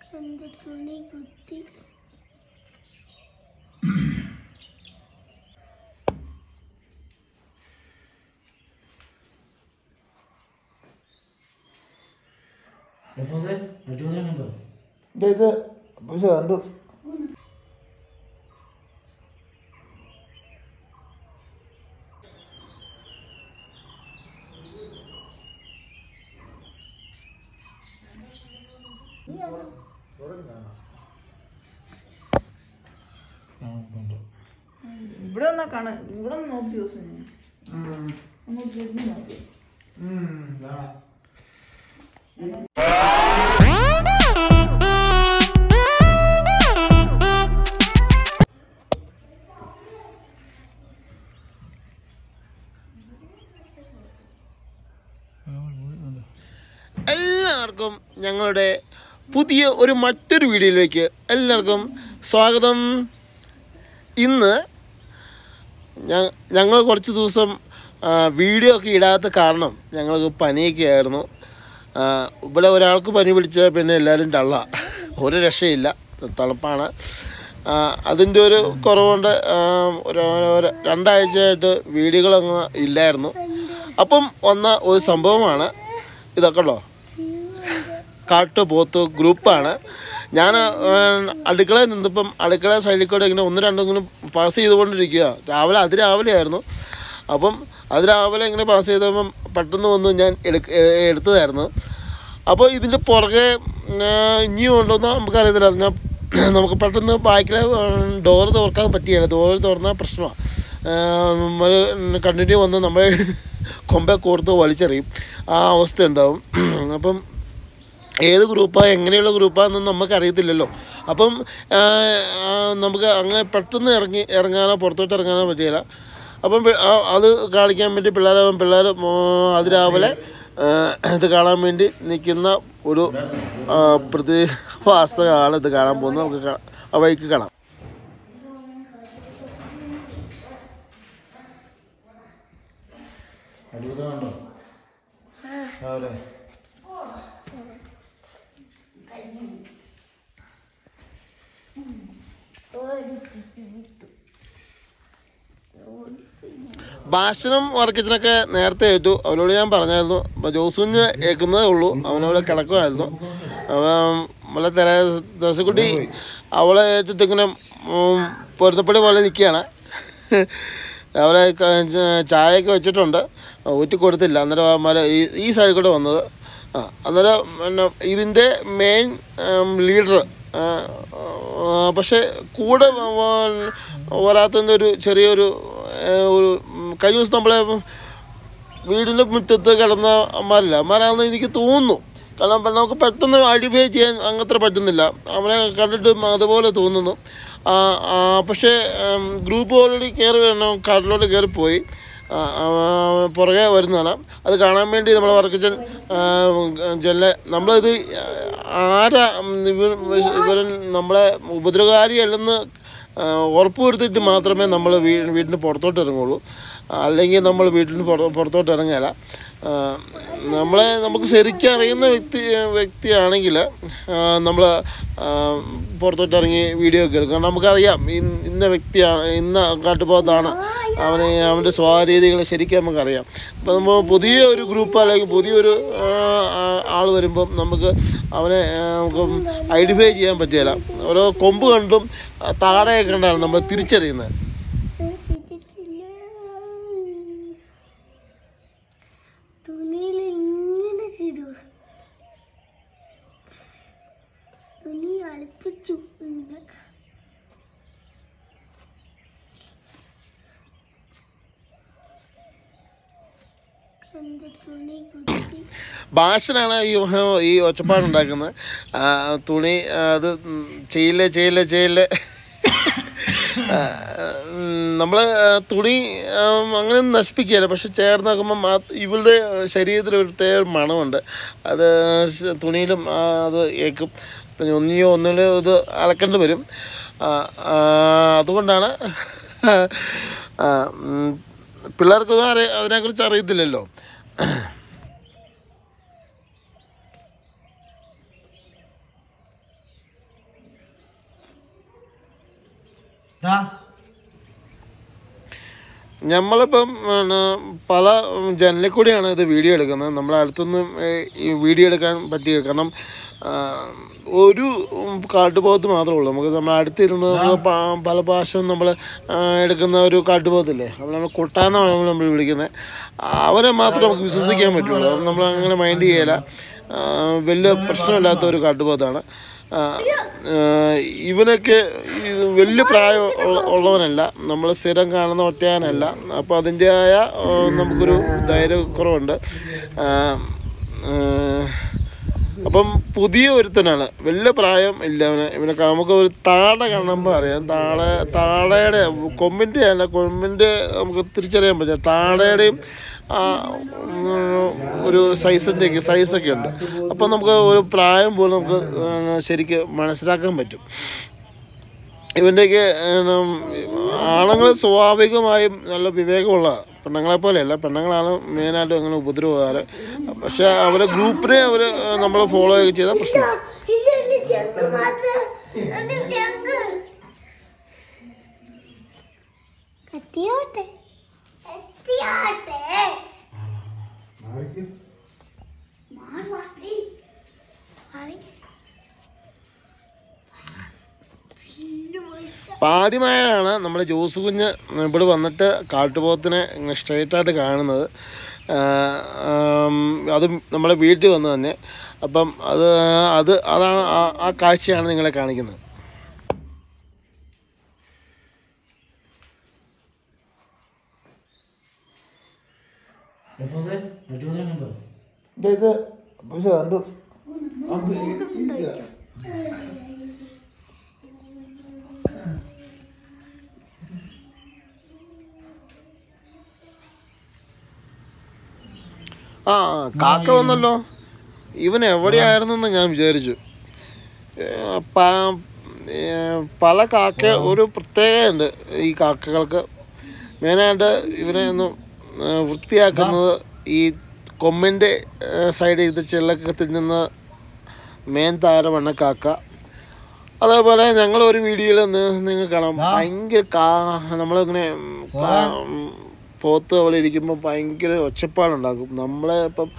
എൻ്റെ തുണി കുത്തി അൽഫോൻസേ അൽഫോൻസേ കണ്ടോ ഇത് ഇത് പക്ഷെ കണ്ടു ആ കണ്ടു ഇവിടെ ഒന്നാ കാണാൻ ഇവിടെ ഒന്ന് നോക്കി ദിവസം അങ്ങോട്ട് തിരിഞ്ഞ് നോക്കി എല്ലാവർക്കും ഞങ്ങളുടെ പുതിയ ഒരു മറ്റൊരു വീഡിയോയിലേക്ക് എല്ലാവർക്കും സ്വാഗതം ഇന്ന് ഞ- ഞങ്ങൾ കുറച്ച് ദിവസം ആ, വീഡിയോ ഒക്കെ ഇടാത്ത കാരണം ഞങ്ങൾക്ക് പനിയൊക്കെ ആയിരുന്നു ആ, ഇവിടെ ഒരാൾക്ക് പനി പിടിച്ചാൽ പിന്നെ എല്ലാവരും ടള്ള ഒരു രക്ഷയില്ല തണുപ്പാണ് ആ, അതിൻ്റെ ഒരു കുറവുണ്ട് ആ, ഒരു ഒരു രണ്ടാഴ്ചയായിട്ട് വീഡിയോകളങ്ങ് ഇല്ലായിരുന്നു അപ്പം വന്ന ഒരു സംഭവമാണ് ഇതൊക്കെ ഉള്ളോ കാട്ടുപോത്ത് ഗ്രൂപ്പാണ് ഞാൻ അടുക്കളയിൽ നിന്നപ്പം അടുക്കള സൈഡിൽ കൂടെ ഇങ്ങനെ ഒന്ന് രണ്ടും ഇങ്ങനെ പാസ് ചെയ്തുകൊണ്ടിരിക്കുക രാവിലെ അതിരാവിലെ ആയിരുന്നു അപ്പം അതിരാവിലെ ഇങ്ങനെ പാസ് ചെയ്തപ്പം പെട്ടെന്ന് വന്ന് ഞാൻ എടുക്ക എ- എടുത്തതായിരുന്നു അപ്പോൾ ഇതിൻ്റെ പുറകെ ആ, ഇനിയും ഉണ്ടോയെന്ന് നമുക്കറിയത്തില്ല ഞാൻ നമുക്ക് പെട്ടെന്ന് ബാക്കിലെ ഡോറ് തുറക്കാൻ പറ്റിയില്ല ഡോറ് തുറന്നാൽ പ്രശ്നമാണ് കണ്ടിന്യൂ വന്ന് നമ്മളെ കൊമ്പെ കോർത്ത് വലിച്ചെറിയും ആ അവസ്ഥ ഉണ്ടാവും അപ്പം ഏത് ഗ്രൂപ്പാണ് എങ്ങനെയുള്ള ഗ്രൂപ്പാണെന്നൊന്നും നമുക്ക് അറിയത്തില്ലല്ലോ അപ്പം ആ, ആ, നമുക്ക് അങ്ങനെ പെട്ടെന്ന് ഇറങ്ങി ഇറങ്ങാനോ പുറത്തോട്ട് ഇറങ്ങാനോ പറ്റിയില്ല അപ്പം പി- ആ, അത് കാണിക്കാൻ വേണ്ടി പിള്ളേർ പിള്ളേർ അതിരാവിലെ ആ, ഇത് കാണാൻ വേണ്ടി നിൽക്കുന്ന ഒരു ആ, പ്രതിഭാസമാണ് ഇത് കാണാൻ പോകുന്നത് നമുക്ക് കാ- ആ വഴിക്ക് കാണാം അടിപൊളി കണ്ടോ രാവിലെ ഭാഷണം വർക്കിച്ചിനൊക്കെ നേരത്തെ ഏറ്റു അവനോട് ഞാൻ പറഞ്ഞായിരുന്നു അപ്പോൾ ജോസുവിന് ഏക്കുന്നതേ ഉള്ളൂ അവനവിടെ കിടക്കുമായിരുന്നു അവൻ നമ്മളെ തെര ദശക്കുട്ടി അവളെ ഏറ്റിട്ടിങ്ങനെ പൊരുത്തപ്പെടി പോലെ നിൽക്കുകയാണ് അവളെ ക- ച- ചായയൊക്കെ വെച്ചിട്ടുണ്ട് ഊറ്റി കൊടുത്തില്ല അന്നേരം അവന്മാർ ഈ ഈ സൈഡിൽ കൂടെ വന്നത് ആ അന്നേരം പിന്നെ ഇതിൻ്റെ മെയിൻ ലീഡർ പക്ഷേ കൂടെ വ- വരാത്തതിൻ്റെ ഒരു ചെറിയൊരു ഏ, ഒരു ഉം, കഴിഞ്ഞ ദിവസം നമ്മളെ വീടിൻ്റെ മുറ്റത്ത് കിടന്ന അമ്മമാരില്ല അമ്മമാരാണെന്ന് എനിക്ക് തോന്നുന്നു കാരണം ഇപ്പം നമുക്ക് പെട്ടെന്ന് ഐഡൻറ്റിഫൈ ചെയ്യാൻ അങ്ങനത്ര പറ്റുന്നില്ല അവനെ കണ്ടിട്ട് അതുപോലെ തോന്നുന്നു ആ, ആ, പക്ഷേ ഉം, ഗ്രൂപ്പ് ഓൾറെഡി കയറി വേണം കാട്ടിലോട്ട് കയറിപ്പോയി ആ, ആ, പുറകെ വരുന്നതാണ് അത് കാണാൻ വേണ്ടി നമ്മളെ വർക്കച്ചൻ ജന നമ്മളിത് ആരാ ഉം, ഇവൻ ഇവരൻ നമ്മളെ ഉപദ്രവകാരിയല്ലെന്ന് ആ, ഉറപ്പ് വരുത്തിയിട്ട് മാത്രമേ നമ്മൾ വീ വീടിന് പുറത്തോട്ട് ഇറങ്ങുള്ളൂ അല്ലെങ്കിൽ നമ്മൾ വീട്ടിന് പുറ- പുറത്തോട്ട് ഇറങ്ങില്ല നമ്മളെ നമുക്ക് ശരിക്കും അറിയുന്ന വ്യക്തി വ്യക്തിയാണെങ്കിൽ നമ്മൾ പുറത്തോട്ട് ഇറങ്ങി വീഡിയോ ഒക്കെ എടുക്കും കാരണം നമുക്കറിയാം ഇന്ന ഇന്ന വ്യക്തിയാണ് ഇന്ന കാട്ടുപോകത്താണ് അവനെ അവൻ്റെ സ്വാരീതികൾ ശരിക്കും നമുക്കറിയാം അപ്പോൾ നമ്മൾ പുതിയ ഒരു ഗ്രൂപ്പ് അല്ലെങ്കിൽ പുതിയൊരു ആൾ വരുമ്പം നമുക്ക് അവനെ ആ, നമുക്ക് ഐഡൻറ്റിഫൈ ചെയ്യാൻ പറ്റില്ല ഓരോ കൊമ്പ് കണ്ടും ആ, താടയൊക്കെ കണ്ടാണ് നമ്മൾ തിരിച്ചറിയുന്നത് തുണിയിൽ ഇങ്ങനെ ചെയ്തു തുണി അളിപ്പിച്ചു ഇങ്ങനെ. എന്റെ തുണി കുത്തി ഭാഷനാണ് ഈ ഈ ഒച്ചപ്പാടുണ്ടാക്കുന്നത് ആ, തുണി ആ, അത് ഉം, ചെയ്യില്ലേ ചെയ്യില്ലേ ചെയ്യില്ലേ നമ്മൾ തുണി ആ, അങ്ങനെ നശിപ്പിക്കുകയല്ല പക്ഷെ ചേർന്ന് നോക്കുമ്പം ആ ഇവളുടെ ശരീരത്തിൽ ഒരു പ്രത്യേക ഒരു മണമുണ്ട് അത് ശ- തുണിയിലും ആ, അത് ഏക്കും പിന്നെ ഒന്നിയോ ഒന്നിലോ ഇത് അലക്കേണ്ടി വരും ആ, ആ, അതുകൊണ്ടാണ് ആ, ഉം, പിള്ളേർക്കൊന്നും അറിയ അതിനെക്കുറിച്ച് അറിയത്തില്ലല്ലോ നമ്മളിപ്പം പിന്നെ പല ജനലിൽ കൂടിയാണ് ഇത് വീഡിയോ എടുക്കുന്നത് നമ്മളെ അടുത്തൊന്നും ഏഹ്, ഈ വീഡിയോ എടുക്കാൻ പറ്റിയ കാരണം ആ, ഒരു ഉം, കാട്ടുപോത്ത് മാത്രമേ ഉള്ളൂ നമുക്ക് നമ്മൾ അടുത്തിരുന്ന് നമ്മൾ പ- പല പ്രാവശ്യം നമ്മൾ എടുക്കുന്ന ഒരു കാട്ടുപോത്തില്ലേ അത് നമ്മൾ കൊട്ടാന്നാണ് നമ്മൾ നമ്മൾ വിളിക്കുന്നത് അവരെ മാത്രമേ നമുക്ക് വിശ്വസിക്കാൻ പറ്റുള്ളൂ നമ്മൾ അങ്ങനെ മൈൻഡ് ചെയ്യല ആ, വലിയ പ്രശ്നമില്ലാത്ത ഒരു കാട്ടുപോത്താണ് ആ, ആ, ഇവനൊക്കെ ഇത് വലിയ പ്രായം ഉള്ള- ഉള്ളവനല്ല നമ്മൾ സ്ഥിരം കാണുന്ന ഒറ്റയാനല്ല അപ്പോൾ അതിൻ്റെതായ ആ, നമുക്കൊരു ധൈര്യക്കുറവുണ്ട് ആ, ആ, അപ്പം പുതിയ ഒരുത്തനാണ് വലിയ പ്രായം ഇല്ല അവന് ഇവനൊക്കെ നമുക്ക് ഒരു താട കാണുമ്പോൾ അറിയാം താട താടയുടെ കൊമ്പിൻ്റെ അല്ല കൊമ്പിൻ്റെ നമുക്ക് തിരിച്ചറിയാൻ പറ്റും താടയുടെയും ആ, ഉം, ഒരു സൈസിൻ്റെയൊക്കെ സൈസൊക്കെ ഉണ്ട് അപ്പം നമുക്ക് ഒരു പ്രായം പോലും നമുക്ക് ശരിക്ക് മനസ്സിലാക്കാൻ പറ്റും ഇവൻ്റെയൊക്കെ ആണുങ്ങൾ സ്വാഭാവികമായും നല്ല വിവേകമുള്ള പെണ്ണുങ്ങളെ പോലെയല്ല പെണ്ണുങ്ങളാണ് മെയിനായിട്ട് അങ്ങനെ ഉപദ്രവകാര് പക്ഷെ അവരെ ഗ്രൂപ്പിനെ അവർ നമ്മൾ ഫോളോ ഒക്കെ ചെയ്താൽ പ്രശ്നം ഇതിന്റെ ചെങ്ക് മാത്രം എന്റെ ചെങ്ക് കത്തിയോട്ടെ കത്തിയോട്ടെ മാറി വാസ്തി മാറി അപ്പം ആദ്യമായാണ് നമ്മുടെ ജോസ് കുഞ്ഞ് ഇവിടെ വന്നിട്ട് കാട്ടുപോത്തിനെ സ്ട്രൈറ്റായിട്ട് കാണുന്നത് ആ, ആം, അത് നമ്മളെ വീട്ടിൽ വന്ന് തന്നെ അപ്പം അത് അത് അതാണ് ആ- ആ കാഴ്ചയാണ് നിങ്ങളെ കാണിക്കുന്നത് അൽഫോൻസേ അൽഫോൻസേ കണ്ടോ ഇത് ഇത് പക്ഷെ കണ്ടു നമുക്ക് ഇല്ല. ആ കാക്ക വന്നല്ലോ ഇവൻ എവിടെയായിരുന്നെന്ന് ഞാൻ വിചാരിച്ചു ഏ, പ- ഏ, പല കാക്ക ഒരു പ്രത്യേകതയുണ്ട് ഈ കാക്കകൾക്ക് മെയിനായിട്ട് ഇവനെ ഒന്ന് ഏ, വൃത്തിയാക്കുന്നത് ഈ കൊമ്മിൻ്റെ സൈഡിൽ ഇത് ചെള്ളൊക്കെ തിന്നുന്ന മെയിൻ താരമാണ് കാക്ക അതേപോലെ ഞങ്ങൾ ഒരു വീഡിയോയിൽ നിങ്ങൾ കാണാം ഭയങ്കര കാ നമ്മളിങ്ങനെ ഉം, കാ- ഉം, പോത്ത് അവിടെ ഇരിക്കുമ്പോൾ ഭയങ്കര ഒച്ചപ്പാടുണ്ടാക്കും നമ്മളെ ഇപ്പം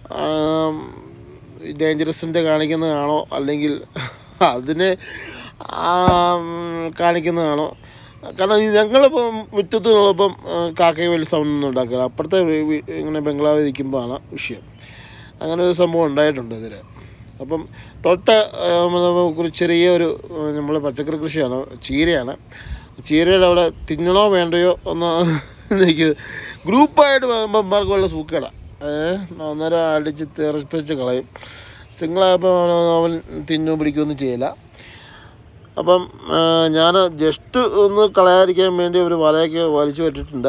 ഡേഞ്ചറസിൻ്റെ കാണിക്കുന്നതാണോ അല്ലെങ്കിൽ അതിനെ ആം, കാണിക്കുന്നതാണോ കാരണം ഈ ഞങ്ങളിപ്പം മുറ്റത്ത് നിന്നപ്പം കാക്കയെ വലിയ സൗണ്ട് ഒന്നും ഉണ്ടാക്കില്ല അപ്പുറത്തെ വീ- വീ- ഇങ്ങനെ ബംഗ്ലാവിൽ ഇരിക്കുമ്പോഴാണ് വിഷയം അങ്ങനെ ഒരു സംഭവം ഉണ്ടായിട്ടുണ്ട് ഇതിൽ അപ്പം തൊട്ട ഒരു ചെറിയ ഒരു നമ്മൾ പച്ചക്കറി കൃഷിയാണ് ചീരയാണ് ചീരയുടെ അവിടെ തിന്നണോ വേണ്ടയോ എന്ന് എനിക്ക് ഗ്രൂപ്പായിട്ട് മെമ്പർക്കുള്ള വല്ല സൂക്കേട ഏഹ് അന്നേരം അടിച്ച് തെറിപ്പിച്ച് കളയും സിംഗിളായപ്പോൾ അവൻ തിന്നു പിടിക്കുകയൊന്നും ചെയ്യില്ല അപ്പം ഞാൻ ജസ്റ്റ് ഒന്ന് കളയാതിരിക്കാൻ വേണ്ടി ഒരു വലയൊക്കെ വലിച്ചു വിട്ടിട്ടുണ്ട്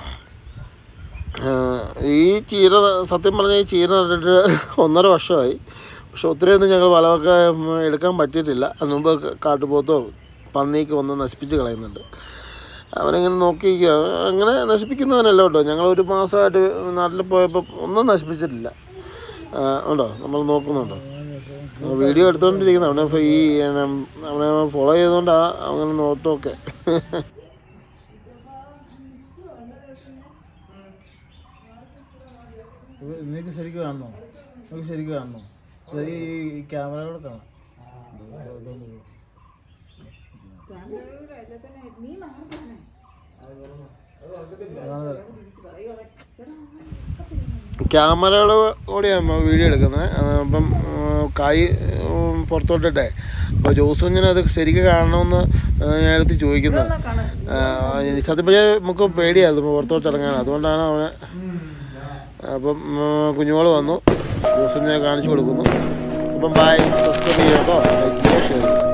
ആഹ് ഈ ചീര സത്യം പറഞ്ഞാൽ ഈ ചീര നട്ടിട്ട് ഒന്നര വർഷമായി പക്ഷെ ഒത്തിരിയൊന്നും ഞങ്ങൾ വളമൊക്കെ ഉം, എടുക്കാൻ പറ്റിയിട്ടില്ല അതിന് മുമ്പ് ക- കാട്ടുപോത്തോ പന്നിയൊക്കെ വന്ന് നശിപ്പിച്ച് കളയുന്നുണ്ട് അവനങ്ങനെ നോക്കിയിരിക്കുക അങ്ങനെ നശിപ്പിക്കുന്നവനല്ല കേട്ടോ ഞങ്ങൾ ഒരു മാസമായിട്ട് നാട്ടിൽ പോയപ്പോൾ ഒന്നും നശിപ്പിച്ചിട്ടില്ല ആഹ് ഉണ്ടോ നമ്മൾ നോക്കുന്നുണ്ടോ വീഡിയോ എടുത്തുകൊണ്ടിരിക്കുന്നത് അവനെ ഫ- ഈ ഉം, അവനെ ഫോളോ ചെയ്തുകൊണ്ടാ അങ്ങനെ നോട്ടമൊക്കെ ഇത് നിനക്ക് ശരിക്കും കാണണോ നിനക്ക് ശരിക്കും കാണണോ ഇത് ഈ ഈ ക്യാമറയോടെ കാണാം ഇത് ഇതുകൊണ്ട് ഇത്. അതാണ് തരാം. ക്യാമറയുടെ കൂടെയാണ് വീഡിയോ എടുക്കുന്നത് ആ, അപ്പം ആ, കൈ ഉം, പുറത്തോട്ടിട്ടെ അപ്പോൾ ജോസ് കുഞ്ഞിനെ അത് ശരിക്കും കാണണമെന്ന് ആ, ഞാൻ അടുത്ത് ചോദിക്കുന്നത് ഇതൊന്ന് കാണ്. ആ, ഇനി സത്യം പറഞ്ഞാൽ നമുക്ക് പേടിയായിരുന്നു പുറത്തോട്ട് ഇറങ്ങാൻ അതുകൊണ്ടാണ് അവനെ അപ്പം കുഞ്ഞുമോൾ വന്നു ജോസ് കുഞ്ഞിനെ കാണിച്ചു കൊടുക്കുന്നു അപ്പം ബൈ സബ്സ്ക്രൈബ് ചെയ്യാം കേട്ടോ ലൈക്ക് ചെയ്യുക ഷെയർ ചെയ്യുക